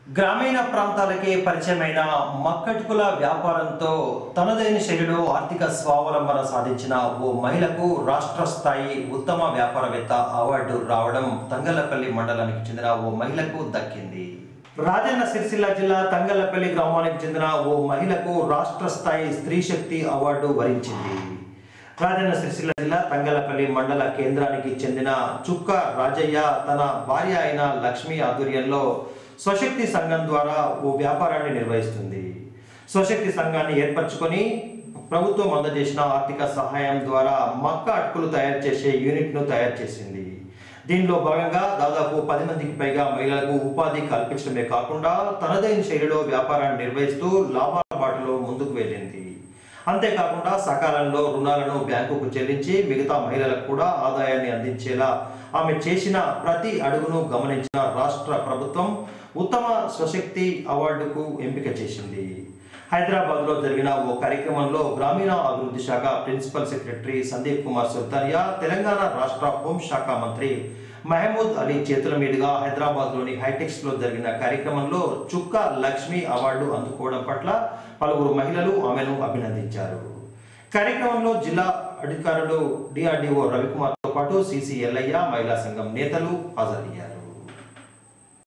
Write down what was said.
గ్రామీణ ప్రాంతాలకే పరిచయమైన మక్కటికుల వ్యాపారంతో తనదైన శైలిలో ఆర్థిక స్వావలంబన సాధించిన ఓ మహిళకు రాష్ట్ర స్థాయి ఉత్తమ వ్యాపారవేత్త అవార్డు రావడం తంగళ్లపల్లి మండలానికి చెందిన ఓ మహిళకు దక్కింది రాజన్న సిరిసిల్ల జిల్లా తంగళ్లపల్లి గ్రామానికి చెందిన ఓ మహిళకు రాష్ట్ర స్థాయి స్త్రీ శక్తి అవార్డు వరించింది రాజన్న సిరిసిల్ల జిల్లా తంగలపల్లి మండల కేంద్రానికి చెందిన చుక్క రాజయ్య తన భార్య అయిన లక్ష్మి ఆధ్వర్యంలో స్వశక్తి సంఘం ద్వారా ఓ వ్యాపారాన్ని నిర్వహిస్తుంది స్వశక్తి సంఘాన్ని ఏర్పరచుకొని ప్రభుత్వం అందజేసిన ఆర్థిక సహాయం ద్వారా మక్క అటుకులు తయారు చేసే యూనిట్ను తయారు చేసింది దీనిలో భాగంగా దాదాపు పది మందికి పైగా మహిళలకు ఉపాధి కల్పించడమే కాకుండా తనదైన శైలిలో వ్యాపారాన్ని నిర్వహిస్తూ లాభాల బాటలో ముందుకు వెళ్ళింది అంతేకాకుండా సకాలంలో రుణాలను బ్యాంకుకు చెల్లించి మిగతా మహిళలకు కూడా ఆదాయాన్ని అందించేలా ఆమె చేసిన ప్రతి అడుగును గమనించిన రాష్ట్ర ప్రభుత్వం ఉత్తమ స్వశక్తి అవార్డుకు ఎంపిక చేసింది హైదరాబాద్ లో జరిగిన ఓ కార్యక్రమంలో గ్రామీణ అభివృద్ధి శాఖ ప్రిన్సిపల్ సెక్రటరీ సందీప్ కుమార్ సుల్తానియా తెలంగాణ రాష్ట్ర హోంశాఖ మంత్రి మహమూద్ అలీ చేతుల మీదుగా హైదరాబాద్ లోని హైటెక్స్ లో జరిగిన కార్యక్రమంలో చుక్క లక్ష్మి అవార్డు అందుకోవడం పట్ల పలువురు మహిళలు ఆమెను అభినందించారు కార్యక్రమంలో జిల్లా అధికారులు డిఆర్డిఓ రవికుమార్తో పాటు సిసి ఎల్లయ్య మహిళా సంఘం నేతలు హాజరయ్యారు